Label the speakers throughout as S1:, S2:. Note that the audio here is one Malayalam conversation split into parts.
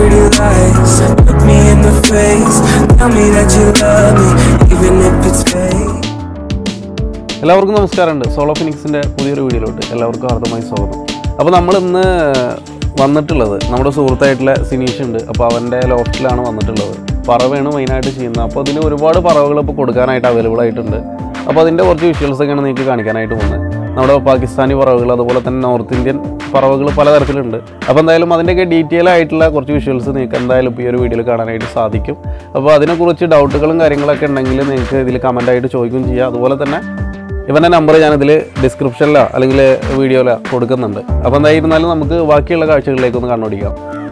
S1: pretty lies. Look me in the face. Tell me that you love me, even if it's fake.
S2: എല്ലാവർക്കും നമസ്കാരമുണ്ട് സോളോ ഫിനിക്സിൻ്റെ പുതിയൊരു വീഡിയോയിലോട്ട് എല്ലാവർക്കും ഹാർദമായി സ്വാഗതം അപ്പോൾ നമ്മൾ ഇന്ന് വന്നിട്ടുള്ളത് നമ്മുടെ സുഹൃത്തായിട്ടുള്ള സിനീഷ് ഉണ്ട് അപ്പോൾ അവൻ്റെ ലോഫ്റ്റിലാണ് വന്നിട്ടുള്ളത് പറവയാണ് മെയിനായിട്ട് ചെയ്യുന്നത് അപ്പോൾ അതിന് ഒരുപാട് പറവകൾ ഇപ്പോൾ കൊടുക്കാനായിട്ട് അവൈലബിൾ ആയിട്ടുണ്ട് അപ്പോൾ അതിൻ്റെ കുറച്ച് വിഷ്വൽസ് ഒക്കെയാണ് നിങ്ങൾക്ക് കാണിക്കാനായിട്ട് പോകുന്നത് നമ്മുടെ പാകിസ്ഥാനി പറവകൾ അതുപോലെ തന്നെ നോർത്ത് ഇന്ത്യൻ പറവകൾ പലതരത്തിലുണ്ട് അപ്പോൾ എന്തായാലും അതിൻ്റെയൊക്കെ ഡീറ്റെയിൽ ആയിട്ടുള്ള കുറച്ച് വിഷ്വൽസ് നിങ്ങൾക്ക് എന്തായാലും ഇപ്പോൾ ഈ ഒരു വീഡിയോയിൽ കാണാനായിട്ട് സാധിക്കും അപ്പോൾ അതിനെക്കുറിച്ച് ഡൗട്ടുകളും കാര്യങ്ങളൊക്കെ ഉണ്ടെങ്കിൽ നിങ്ങൾക്ക് ഇതിൽ കമൻറ്റായിട്ട് ചോദിക്കുകയും ചെയ്യാം അതുപോലെ തന്നെ ഇവൻ്റെ നമ്പർ ഞാനിതിൽ ഡിസ്ക്രിപ്ഷനിലോ അല്ലെങ്കിൽ വീഡിയോയിലോ കൊടുക്കുന്നുണ്ട് അപ്പോൾ എന്തായിരുന്നാലും നമുക്ക് ബാക്കിയുള്ള കാഴ്ചകളിലേക്കൊന്ന് കണ്ണോടിക്കാം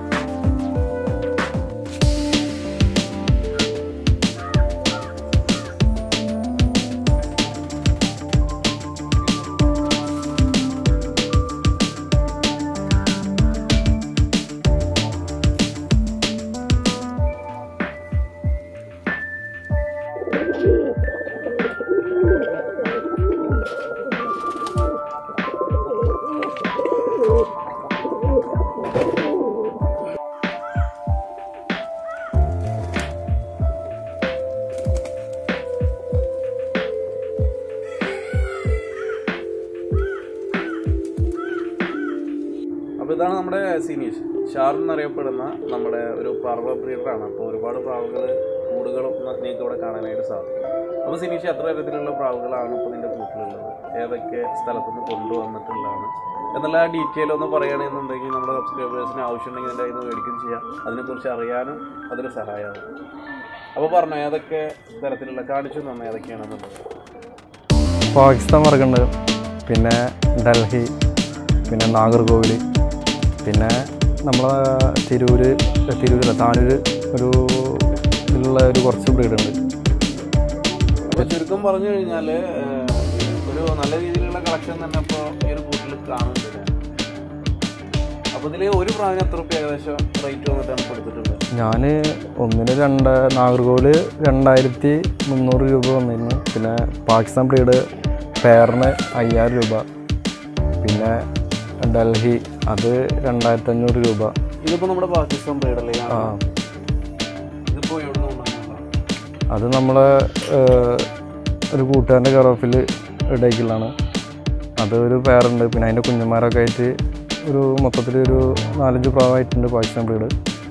S2: അപ്പോൾ ഇതാണ് നമ്മുടെ സീനീഷ് ഷാർ എന്നറിയപ്പെടുന്ന നമ്മുടെ ഒരു പറവ ബ്രീഡറാണ് അപ്പോൾ ഒരുപാട് പ്രാവുകൾ കൂടുകളും നിങ്ങൾക്ക് ഇവിടെ കാണാനായിട്ട് സാധിക്കും അപ്പോൾ സിനീഷ് എത്ര തരത്തിലുള്ള പ്രാവുകളാണ് ഇപ്പോൾ നിൻ്റെ കൂട്ടിലുള്ളത് ഏതൊക്കെ സ്ഥലത്തുനിന്ന് കൊണ്ടുവന്നിട്ടുള്ളതാണ് എന്നുള്ള ഡീറ്റെയിൽ ഒന്ന് പറയുകയാണെന്നുണ്ടെങ്കിൽ നമ്മുടെ സബ്സ്ക്രൈബേഴ്സിന് ആവശ്യമുണ്ടെങ്കിൽ എൻ്റെ കയ്യിൽ നിന്ന് മേടിക്കുകയും ചെയ്യാം അതിനെക്കുറിച്ച് അറിയാനും അതൊരു സഹായമാകും അപ്പോൾ പറഞ്ഞു ഏതൊക്കെ തരത്തിലുള്ള കാണിച്ചു തന്നെ ഏതൊക്കെയാണെന്നുള്ളത്
S3: പാകിസ്ഥാൻ വർഗുണ്ട് പിന്നെ ഡൽഹി പിന്നെ നാഗർകോവിൽ പിന്നെ നമ്മളെ തിരൂര് തിരൂരല്ല താനൂര് ഒരു ഇതിലുള്ള ഒരു കുറച്ച് ബ്രീഡുണ്ട്
S2: അപ്പോൾ ചുരുക്കം പറഞ്ഞു കഴിഞ്ഞാൽ ഒരു നല്ല രീതിയിലുള്ള കളക്ഷൻ തന്നെ ഇപ്പോൾ ഈ ഒരു കൂട്ടിൽ കാണുന്നുണ്ട് ഞാൻ. അപ്പോൾ ഇതിൽ ഒരു പ്രാവിന് എത്ര റുപ്യ ഏകദേശം റേറ്റ് വന്നിട്ടാണ് കൊടുത്തിട്ടുള്ളത്
S3: ഞാൻ ഒന്നിന് രണ്ട് നാഗർകോവിൽ രണ്ടായിരത്തി മുന്നൂറ് രൂപ വന്നിരുന്നു പിന്നെ പാകിസ്ഥാൻ ബ്രീഡ് പെയറിന് അയ്യായിരം രൂപ പിന്നെ ഡൽഹി അത് രണ്ടായിരത്തി അഞ്ഞൂറ് രൂപ
S2: ഇതിപ്പോൾ നമ്മുടെ പാകിസ്ഥാൻ ബ്രീഡല്ലേ
S3: ആ
S2: ഇതിപ്പോൾ എവിടെ നിന്ന് കൊണ്ടുവന്നതാണ്
S3: അത് നമ്മളെ ഏഹ്, ഒരു കൂട്ടുകാരൻ്റെ കെയർ ഓഫിൽ ഡേക്കിലാണ് അത് ഒരു പേരുണ്ട് പിന്നെ അതിൻ്റെ കുഞ്ഞന്മാരൊക്കെ ആയിട്ട് ഒരു മൊത്തത്തിൽ ഒരു നാലഞ്ച് പ്രാവമായിട്ടുണ്ട് പാകിസ്ഥാൻ ബ്രീഡ്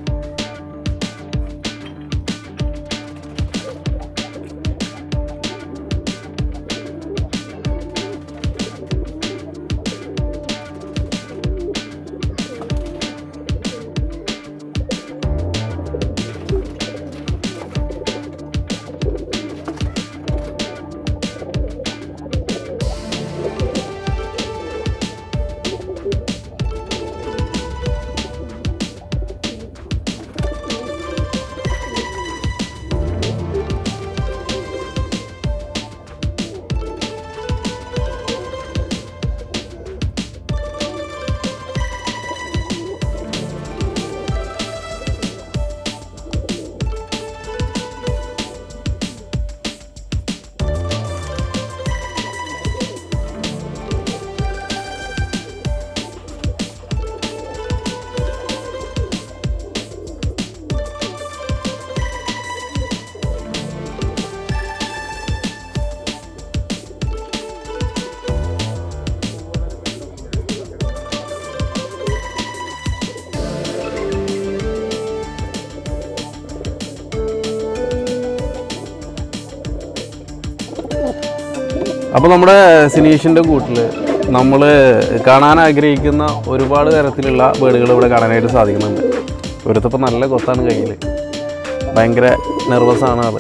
S2: അപ്പോൾ നമ്മുടെ സിനീഷിൻ്റെ കൂട്ടിൽ നമ്മൾ കാണാൻ ആഗ്രഹിക്കുന്ന ഒരുപാട് തരത്തിലുള്ള ബേഡുകൾ ഇവിടെ കാണാനായിട്ട് സാധിക്കുന്നുണ്ട് ഒരുത്തപ്പോൾ നല്ല കൊത്താണ് കയ്യിൽ ഭയങ്കര നെർവസാണ് ആള്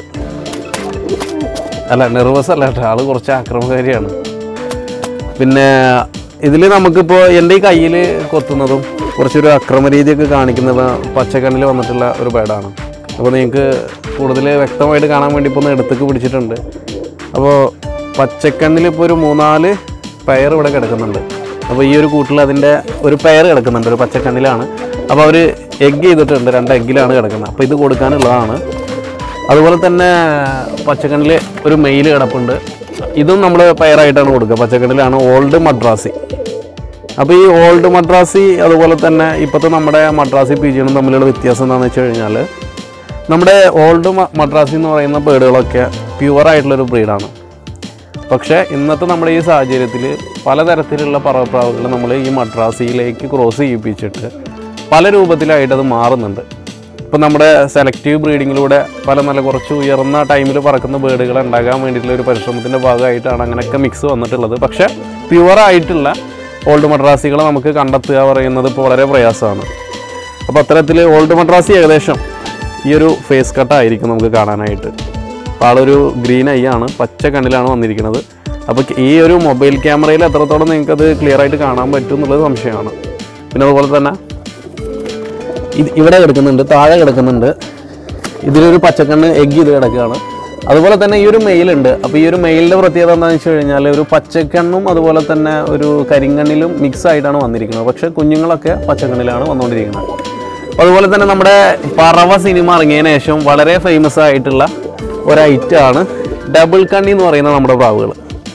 S2: അല്ല നെർവസ് അല്ല കേട്ടോ ആള് കുറച്ച് ആക്രമണകാരിയാണ് പിന്നെ ഇതിൽ നമുക്കിപ്പോൾ എൻ്റെ ഈ കയ്യിൽ കൊത്തുന്നതും കുറച്ചൊരു അക്രമ രീതിയൊക്കെ കാണിക്കുന്നത് പച്ചക്കണ്ണിൽ വന്നിട്ടുള്ള ഒരു ബേഡാണ് അപ്പോൾ നിങ്ങൾക്ക് കൂടുതൽ വ്യക്തമായിട്ട് കാണാൻ വേണ്ടി ഇപ്പോൾ ഒന്ന് എടുത്തേക്ക് പിടിച്ചിട്ടുണ്ട് അപ്പോൾ പച്ചക്കണ്ണിൽ ഇപ്പോൾ ഒരു മൂന്നാല് പയർ ഇവിടെ കിടക്കുന്നുണ്ട് അപ്പോൾ ഈ ഒരു കൂട്ടിൽ അതിൻ്റെ ഒരു പയർ കിടക്കുന്നുണ്ട് ഒരു പച്ചക്കണ്ണിലാണ് അപ്പോൾ അവർ എഗ് ചെയ്തിട്ടുണ്ട് രണ്ട് എഗ്ഗിലാണ് കിടക്കുന്നത് അപ്പോൾ ഇത് കൊടുക്കാനുള്ളതാണ് അതുപോലെ തന്നെ പച്ചക്കണ്ണിൽ ഒരു മെയിൽ കിടപ്പുണ്ട് ഇതും നമ്മൾ പയറായിട്ടാണ് കൊടുക്കുക പച്ചക്കണ്ണിലാണ് ഓൾഡ് മദ്രാസി അപ്പോൾ ഈ ഓൾഡ് മദ്രാസി അതുപോലെ തന്നെ ഇപ്പോഴത്തെ നമ്മുടെ മദ്രാസി പീജിയനും തമ്മിലുള്ള വ്യത്യാസം എന്താണെന്ന് വെച്ച് കഴിഞ്ഞാൽ നമ്മുടെ ഓൾഡ് മദ്രാസി എന്ന് പറയുന്ന ബേഡുകളൊക്കെ പ്യുവർ ആയിട്ടുള്ളൊരു ബ്രീഡാണ് പക്ഷേ ഇന്നത്തെ നമ്മുടെ ഈ സാഹചര്യത്തിൽ പലതരത്തിലുള്ള പറവപ്രാവുകൾ നമ്മൾ ഈ മദ്രാസിയിലേക്ക് ക്രോസ് ചെയ്യിപ്പിച്ചിട്ട് പല രൂപത്തിലായിട്ട് അത് മാറുന്നുണ്ട് ഇപ്പം നമ്മുടെ സെലക്റ്റീവ് ബ്രീഡിങ്ങിലൂടെ പല നല്ല കുറച്ച് ഉയർന്ന ടൈമിൽ പറക്കുന്ന ബേഡുകൾ ഉണ്ടാകാൻ വേണ്ടിയിട്ടുള്ള ഒരു പരിശ്രമത്തിൻ്റെ ഭാഗമായിട്ടാണ് അങ്ങനെയൊക്കെ മിക്സ് വന്നിട്ടുള്ളത് പക്ഷേ പ്യുവർ ആയിട്ടുള്ള ഓൾഡ് മദ്രാസികളെ നമുക്ക് കണ്ടെത്തുക പറയുന്നത് ഇപ്പോൾ വളരെ പ്രയാസമാണ് അപ്പോൾ അത്തരത്തിൽ ഓൾഡ് മദ്രാസി ഏകദേശം ഈ ഒരു ഫേസ് കട്ടായിരിക്കും നമുക്ക് കാണാനായിട്ട് അപ്പോൾ ആളൊരു ഗ്രീൻ ഐ ആണ് പച്ച കണ്ണിലാണ് വന്നിരിക്കുന്നത് അപ്പോൾ ഈ ഒരു മൊബൈൽ ക്യാമറയിൽ എത്രത്തോളം നിങ്ങൾക്കത് ക്ലിയർ ആയിട്ട് കാണാൻ പറ്റും എന്നുള്ളത് സംശയമാണ് പിന്നെ അതുപോലെ തന്നെ ഇത് ഇവിടെ കിടക്കുന്നുണ്ട് താഴെ കിടക്കുന്നുണ്ട് ഇതിലൊരു പച്ചക്കണ്ണ് എഗ് ഇത് കിടക്കുകയാണ് അതുപോലെ തന്നെ ഈ ഒരു മെയിലുണ്ട് അപ്പോൾ ഈ ഒരു മെയിലിൻ്റെ പ്രത്യേകത എന്താണെന്ന് വെച്ച് കഴിഞ്ഞാൽ ഒരു പച്ചക്കണ്ണും അതുപോലെ തന്നെ ഒരു കരിങ്കണ്ണിലും മിക്സ് ആയിട്ടാണ് വന്നിരിക്കുന്നത് പക്ഷേ കുഞ്ഞുങ്ങളൊക്കെ പച്ചക്കണ്ണിലാണ് വന്നുകൊണ്ടിരിക്കുന്നത് അപ്പോൾ അതുപോലെ തന്നെ നമ്മുടെ പറവ സിനിമ ഇറങ്ങിയതിന് ശേഷം വളരെ ഫേമസ് ആയിട്ടുള്ള ഒരു ഐറ്റമാണ് ഡബിൾ കണ്ണി എന്ന് പറയുന്ന നമ്മുടെ പ്രാവുകൾ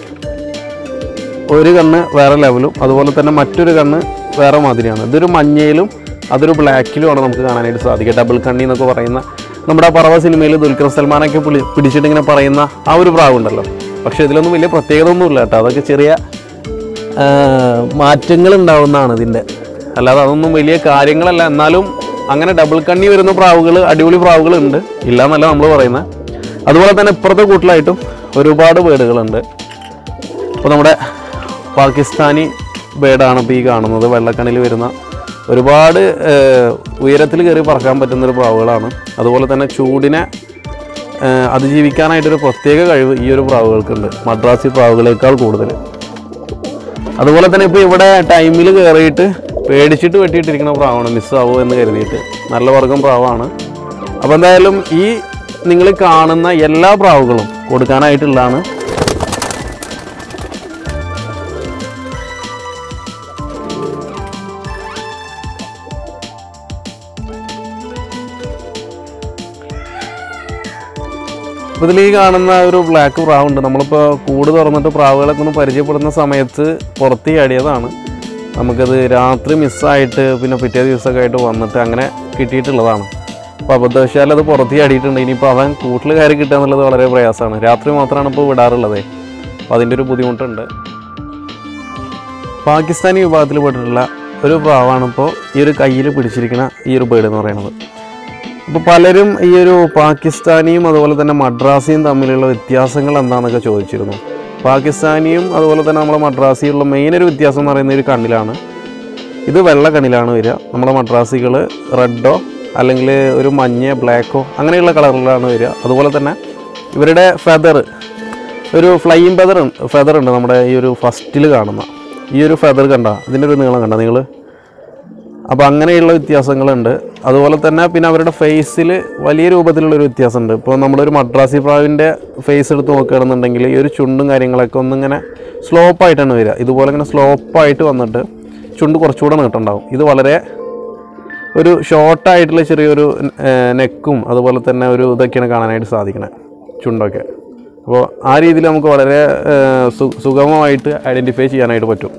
S2: ഒരു കണ്ണ് വേറെ ലെവലും അതുപോലെ തന്നെ മറ്റൊരു കണ്ണ് വേറെ മാതിരിയാണ് ഇതൊരു മഞ്ഞയിലും അതൊരു ബ്ലാക്കിലുമാണ് നമുക്ക് കാണാനായിട്ട് സാധിക്കുക ഡബിൾ കണ്ണി എന്നൊക്കെ പറയുന്ന നമ്മുടെ ആ പറവ സിനിമയിൽ ദുൽഖർ സൽമാനൊക്കെ പിടി പിടിച്ചിട്ട് ഇങ്ങനെ പറയുന്ന ആ ഒരു പ്രാവുണ്ടല്ലോ പക്ഷേ ഇതിലൊന്നും വലിയ പ്രത്യേകത ഒന്നുമില്ല കേട്ടോ അതൊക്കെ ചെറിയ മാറ്റങ്ങൾ ഉണ്ടാവുന്നതാണ് ഇതിൻ്റെ അല്ലാതെ അതൊന്നും വലിയ കാര്യങ്ങളല്ല എന്നാലും അങ്ങനെ ഡബിൾ കണ്ണി വരുന്ന പ്രാവുകൾ അടിപൊളി പ്രാവുകൾ ഉണ്ട് ഇല്ല എന്നല്ല നമ്മൾ പറയുന്നത് അതുപോലെ തന്നെ ഇപ്പുറത്തെ കൂട്ടിലായിട്ടും ഒരുപാട് ബേഡുകളുണ്ട് ഇപ്പോൾ നമ്മുടെ പാകിസ്ഥാനി ബേഡാണ് ഇപ്പോൾ ഈ കാണുന്നത് വെള്ളക്കണ്ണിൽ വരുന്ന ഒരുപാട് ഉയരത്തിൽ കയറി പറക്കാൻ പറ്റുന്ന ഒരു പ്രാവുകളാണ് അതുപോലെ തന്നെ ചൂടിനെ ഏഹ്, അതിജീവിക്കാനായിട്ടൊരു പ്രത്യേക കഴിവ് ഈ ഒരു പ്രാവുകൾക്കുണ്ട് മദ്രാസി പ്രാവുകളേക്കാൾ കൂടുതൽ അതുപോലെ തന്നെ ഇപ്പോൾ ഇവിടെ ടൈമിൽ കയറിയിട്ട് പേടിച്ചിട്ട് വെട്ടിയിട്ടിരിക്കുന്ന പ്രാവാണ് മിസ്സാവോ എന്ന് കരുതിയിട്ട് നല്ല വർഗം പ്രാവാണ് അപ്പോൾ എന്തായാലും ഈ നിങ്ങൾ കാണുന്ന എല്ലാ പ്രാവുകളും കൊടുക്കാനായിട്ടുള്ളതാണ് അപ്പോൾ ഇതിൽ ഈ കാണുന്ന ഒരു ബ്ലാക്ക് പ്രാവ് ഉണ്ട് നമ്മളിപ്പോൾ കൂട് തുറന്നിട്ട് പ്രാവുകളൊക്കെ ഒന്ന് പരിചയപ്പെടുന്ന സമയത്ത് പുറത്ത് ചാടിയതാണ് നമുക്കത് രാത്രി മിസ്സായിട്ട് പിന്നെ പിറ്റേ ദിവസമൊക്കെ ആയിട്ട് വന്നിട്ട് അങ്ങനെ കിട്ടിയിട്ടുള്ളതാണ് അപ്പോൾ അബദ്ധവശാൽ അത് പുറത്ത് ചാടിയിട്ടുണ്ട് ഇനിയിപ്പോൾ അവൻ കൂട്ടിൽ കയറി കിട്ടുക എന്നുള്ളത് വളരെ പ്രയാസമാണ് രാത്രി മാത്രമാണ് ഇപ്പോൾ വിടാറുള്ളത് അപ്പോൾ അതിൻ്റെ ഒരു ബുദ്ധിമുട്ടുണ്ട് പാകിസ്ഥാനി വിഭാഗത്തിൽ പെട്ടിട്ടുള്ള ഒരു പ്രാവാണ് ഇപ്പോൾ ഈ ഒരു കയ്യിൽ പിടിച്ചിരിക്കുന്ന ഈ ഒരു ബേർഡ് എന്ന് പറയുന്നത് അപ്പോൾ പലരും ഈ ഒരു പാകിസ്ഥാനിയും അതുപോലെ തന്നെ മദ്രാസിയും തമ്മിലുള്ള വ്യത്യാസങ്ങൾ എന്താണെന്നൊക്കെ ചോദിച്ചിരുന്നു പാകിസ്ഥാനിയും അതുപോലെ തന്നെ നമ്മുടെ മദ്രാസിയുള്ള മെയിൻ ഒരു വ്യത്യാസം എന്ന് പറയുന്നത് ഒരു കണ്ണിലാണ് ഇത് വെള്ള കണ്ണിലാണ് വരിക നമ്മുടെ മദ്രാസികൾ റെഡോ അല്ലെങ്കിൽ ഒരു മഞ്ഞ ബ്ലാക്കോ അങ്ങനെയുള്ള കളറിലാണ് വരിക അതുപോലെ തന്നെ ഇവരുടെ ഫെദർ ഒരു ഫ്ലൈയിങ് ഫെദർ ഫെദർ ഉണ്ട് നമ്മുടെ ഈ ഒരു ഫസ്റ്റിൽ കാണുന്ന ഈ ഒരു ഫെദർ കണ്ട ഇതിൻ്റെ ഒരു നീളം കണ്ട നിങ്ങൾ അപ്പോൾ അങ്ങനെയുള്ള വ്യത്യാസങ്ങളുണ്ട് അതുപോലെ തന്നെ പിന്നെ അവരുടെ ഫേസിൽ വലിയ രൂപത്തിലുള്ളൊരു വ്യത്യാസമുണ്ട് ഇപ്പോൾ നമ്മളൊരു മദ്രാസി പ്രാവിൻ്റെ ഫേസ് എടുത്ത് നോക്കുകയാണെന്നുണ്ടെങ്കിൽ ഈ ഒരു ചുണ്ടും കാര്യങ്ങളൊക്കെ ഒന്നിങ്ങനെ സ്ലോപ്പായിട്ടാണ് വരിക ഇതുപോലെ ഇങ്ങനെ സ്ലോപ്പായിട്ട് വന്നിട്ട് ചുണ്ട് കുറച്ചുകൂടെ നീട്ടുണ്ടാവും ഇത് വളരെ ഒരു ഷോർട്ടായിട്ടുള്ള ചെറിയൊരു നെക്കും അതുപോലെ തന്നെ ഒരു ഇതൊക്കെയാണ് കാണാനായിട്ട് സാധിക്കണേ ചുണ്ടൊക്കെ അപ്പോൾ ആ രീതിയിൽ നമുക്ക് വളരെ ഏഹ്, സു- സുഗമമായിട്ട് ഐഡൻറ്റിഫൈ ചെയ്യാനായിട്ട് പറ്റും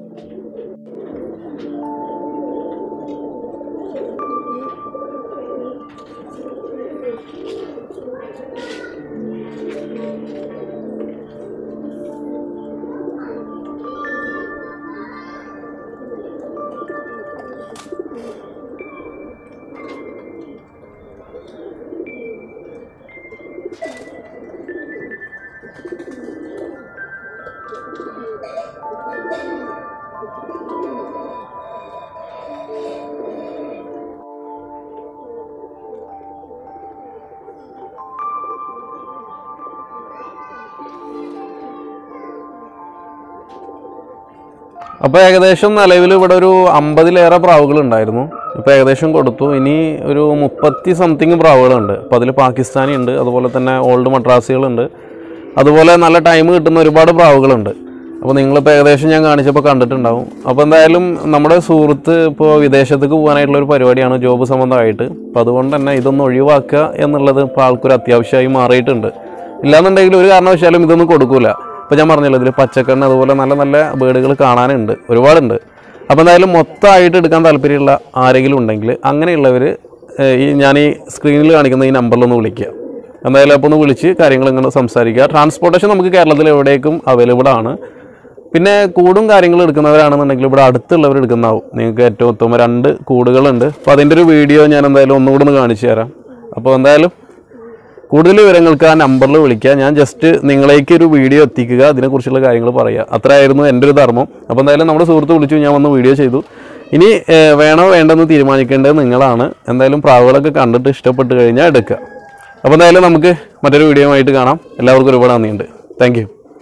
S2: അപ്പോൾ ഏകദേശം നിലവിൽ ഇവിടെ ഒരു അമ്പതിലേറെ പ്രാവുകൾ ഉണ്ടായിരുന്നു ഇപ്പോൾ ഏകദേശം കൊടുത്തു ഇനി ഒരു മുപ്പത്തി സംതിങ് പ്രാവുകളുണ്ട് അപ്പോൾ അതിൽ പാകിസ്ഥാനി ഉണ്ട് അതുപോലെ തന്നെ ഓൾഡ് മദ്രാസികളുണ്ട് അതുപോലെ നല്ല ടൈം കിട്ടുന്ന ഒരുപാട് പ്രാവുകളുണ്ട് അപ്പോൾ നിങ്ങളിപ്പോൾ ഏകദേശം ഞാൻ കാണിച്ചപ്പോൾ കണ്ടിട്ടുണ്ടാവും അപ്പോൾ എന്തായാലും നമ്മുടെ സുഹൃത്ത് ഇപ്പോൾ വിദേശത്തേക്ക് പോകാനായിട്ടുള്ള ഒരു പരിപാടിയാണ് ജോബ് സംബന്ധമായിട്ട് അപ്പോൾ അതുകൊണ്ട് തന്നെ ഇതൊന്ന് ഒഴിവാക്കുക എന്നുള്ളത് ഇപ്പോൾ ആൾക്കൊരു അത്യാവശ്യമായി മാറിയിട്ടുണ്ട് ഇല്ലാന്നുണ്ടെങ്കിൽ ഒരു കാരണവശാലും ഇതൊന്നും കൊടുക്കൂല ഇപ്പോൾ ഞാൻ പറഞ്ഞല്ലോ ഇതിൽ പച്ചക്കണ്ണ് അതുപോലെ നല്ല നല്ല ബേഡുകൾ കാണാനുണ്ട് ഒരുപാടുണ്ട് അപ്പോൾ എന്തായാലും മൊത്തമായിട്ട് എടുക്കാൻ താല്പര്യമുള്ള ആരെങ്കിലും ഉണ്ടെങ്കിൽ അങ്ങനെയുള്ളവർ ഈ ഞാൻ ഈ സ്ക്രീനിൽ കാണിക്കുന്ന ഈ നമ്പറിലൊന്ന് വിളിക്കുക എന്തായാലും അപ്പോൾ ഒന്ന് വിളിച്ച് കാര്യങ്ങൾ ഇങ്ങനെ സംസാരിക്കുക ട്രാൻസ്പോർട്ടേഷൻ നമുക്ക് കേരളത്തിൽ എവിടേക്കും അവൈലബിൾ ആണ് പിന്നെ കൂടും കാര്യങ്ങളും എടുക്കുന്നവരാണെന്നുണ്ടെങ്കിൽ ഇവിടെ അടുത്തുള്ളവർ എടുക്കുന്നതാവും നിങ്ങൾക്ക് ഏറ്റവും ഉത്തമം രണ്ട് കൂടുകളുണ്ട് അപ്പോൾ അതിൻ്റെ ഒരു വീഡിയോ ഞാൻ എന്തായാലും ഒന്നുകൂടെ ഒന്ന് കാണിച്ചു തരാം അപ്പോൾ എന്തായാലും കൂടുതൽ വിവരങ്ങൾക്ക് ആ നമ്പറിൽ വിളിക്കുക ഞാൻ ജസ്റ്റ് നിങ്ങളേക്ക് ഒരു വീഡിയോ എത്തിക്കുക അതിനെക്കുറിച്ചുള്ള കാര്യങ്ങൾ പറയുക അത്രയായിരുന്നു എൻ്റെ ഒരു ധർമ്മം അപ്പോൾ എന്തായാലും നമ്മുടെ സുഹൃത്ത് വിളിച്ചു ഞാൻ വന്ന് വീഡിയോ ചെയ്തു ഇനി ഏഹ്, വേണോ വേണ്ടെന്ന് തീരുമാനിക്കേണ്ടത് നിങ്ങളാണ് എന്തായാലും പ്രാവുകളൊക്കെ കണ്ടിട്ട് ഇഷ്ടപ്പെട്ട് കഴിഞ്ഞാൽ എടുക്കുക അപ്പോൾ എന്തായാലും നമുക്ക് മറ്റൊരു വീഡിയോ ആയിട്ട് കാണാം എല്ലാവർക്കും ഒരുപാട് നന്ദിയുണ്ട് thank you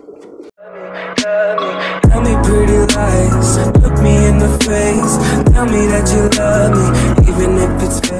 S1: Tell me pretty lies, look me in the face. Tell me that you love me, even if it's fake.